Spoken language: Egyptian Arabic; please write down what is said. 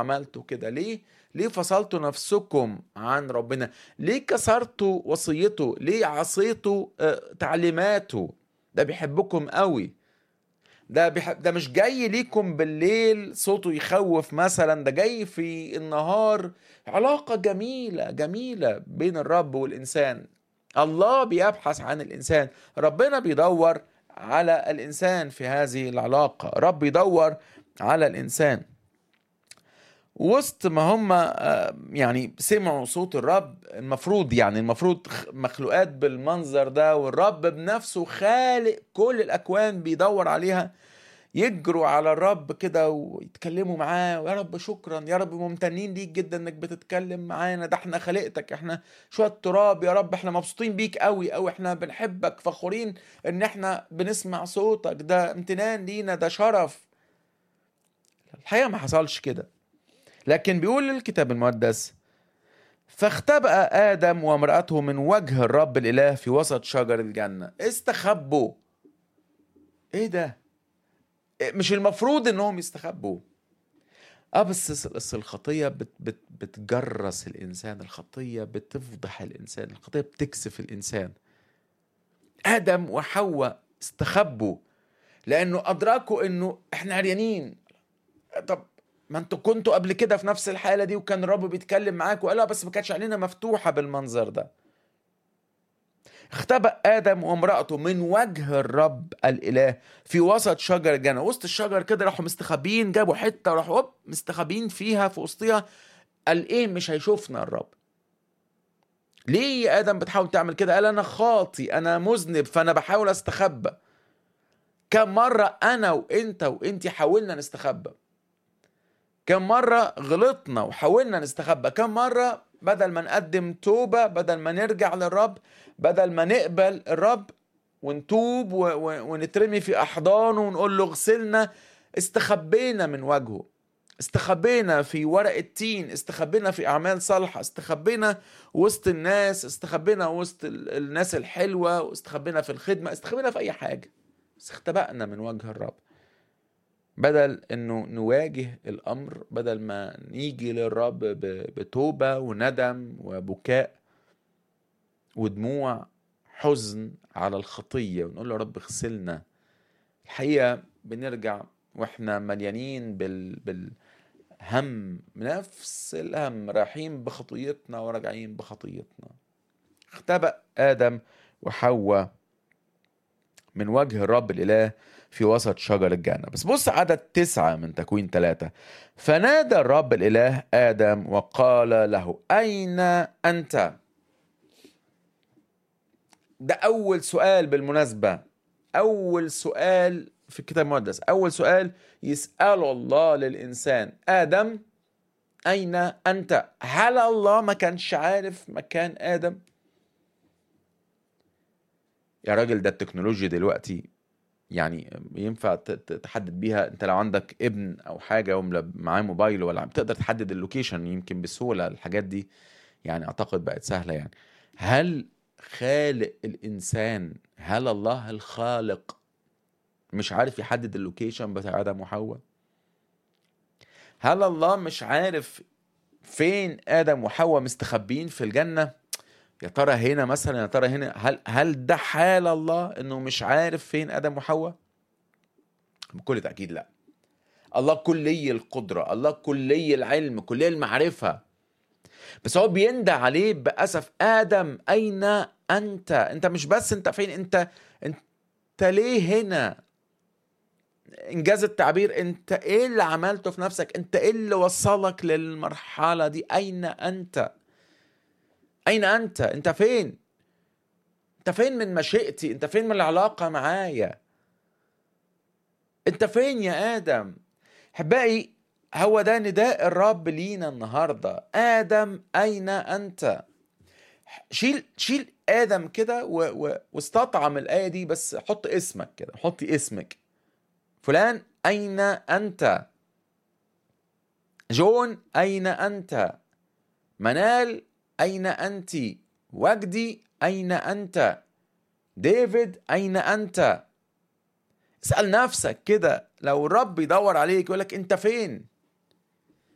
عملتوا كده ليه ليه فصلتوا نفسكم عن ربنا ليه كسرتوا وصيته ليه عصيتوا آه، تعليماته ده بيحبكم قوي ده بيحب ده مش جاي ليكم بالليل صوته يخوف مثلا ده جاي في النهار علاقة جميلة جميلة بين الرب والإنسان الله بيبحث عن الإنسان ربنا بيدور على الإنسان في هذه العلاقة رب يدور على الإنسان وسط ما هم آه، يعني سمعوا صوت الرب المفروض يعني المفروض خ- مخلوقات بالمنظر ده والرب بنفسه خالق كل الأكوان بيدور عليها يجروا على الرب كده ويتكلموا معاه ويا رب شكرا يا رب ممتنين ليك جدا انك بتتكلم معانا ده احنا خلقتك احنا شوية تراب يا رب احنا مبسوطين بيك قوي قوي احنا بنحبك فخورين ان احنا بنسمع صوتك ده امتنان لينا ده شرف الحقيقة ما حصلش كده لكن بيقول الكتاب المقدس فاختبأ آدم وامرأته من وجه الرب الإله في وسط شجر الجنة استخبوا ايه ده إيه مش المفروض انهم يستخبوا اه بس بس الخطيه بت بت بتجرس الانسان الخطيه بتفضح الانسان الخطيه بتكسف الانسان ادم وحواء استخبوا لانه ادركوا انه احنا عريانين طب ما انتوا كنتوا قبل كده في نفس الحاله دي وكان الرب بيتكلم معاك وقال لا بس ما كانتش عينينا مفتوحه بالمنظر ده اختبأ آدم وامرأته من وجه الرب الإله في وسط شجر الجنة وسط الشجر كده راحوا مستخبيين جابوا حتة وراحوا هوب مستخبيين فيها في وسطها قال إيه مش هيشوفنا الرب ليه يا آدم بتحاول تعمل كده قال أنا خاطي أنا مذنب فأنا بحاول أستخبى كم مرة أنا وإنت وإنتي حاولنا نستخبى كم مرة غلطنا وحاولنا نستخبى كم مرة بدل ما نقدم توبة بدل ما نرجع للرب بدل ما نقبل الرب ونتوب و- و- ونترمي في أحضانه ونقول له اغسلنا استخبينا من وجهه استخبينا في ورق التين استخبينا في أعمال صالحة استخبينا وسط الناس استخبينا وسط ال- الناس الحلوة واستخبينا في الخدمة استخبينا في أي حاجة بس اختبأنا من وجه الرب بدل انه نواجه الامر بدل ما نيجي للرب ب- بتوبه وندم وبكاء ودموع حزن على الخطيه ونقول له يا رب اغسلنا الحقيقه بنرجع واحنا مليانين بال بالهم نفس الهم رايحين بخطيتنا وراجعين بخطيتنا اختبأ ادم وحواء من وجه الرب الإله في وسط شجر الجنة بس بص عدد تسعة من تكوين ثلاثة فنادى الرب الإله آدم وقال له أين أنت ده أول سؤال بالمناسبة أول سؤال في الكتاب المقدس أول سؤال يسأله الله للإنسان آدم أين أنت هل الله ما كانش عارف مكان آدم يا راجل ده التكنولوجيا دلوقتي يعني ينفع ت- ت- تحدد بيها انت لو عندك ابن او حاجه ومعاه موبايل ولا بتقدر تحدد اللوكيشن يمكن بسهوله الحاجات دي يعني اعتقد بقت سهله يعني هل خالق الانسان هل الله الخالق مش عارف يحدد اللوكيشن بتاع ادم وحواء هل الله مش عارف فين ادم وحواء مستخبين في الجنه يا ترى هنا مثلا يا ترى هنا هل هل ده حال الله انه مش عارف فين ادم وحواء بكل تاكيد لا الله كلي القدره الله كلي العلم كلي المعرفه بس هو بيندى عليه باسف ادم اين انت انت مش بس انت فين انت انت ليه هنا انجاز التعبير انت ايه اللي عملته في نفسك انت ايه اللي وصلك للمرحله دي اين انت أين أنت؟ أنت فين؟ أنت فين من مشيئتي؟ أنت فين من العلاقة معايا؟ أنت فين يا آدم؟ أحبائي هو ده نداء الرب لينا النهاردة آدم أين أنت؟ شيل شيل آدم كده و... و... واستطعم الآية دي بس حط اسمك كده حطي اسمك فلان أين أنت؟ جون أين أنت؟ منال أين أنت؟ وجدي أين أنت؟ ديفيد أين أنت؟ اسأل نفسك كده لو الرب يدور عليك يقول لك أنت فين؟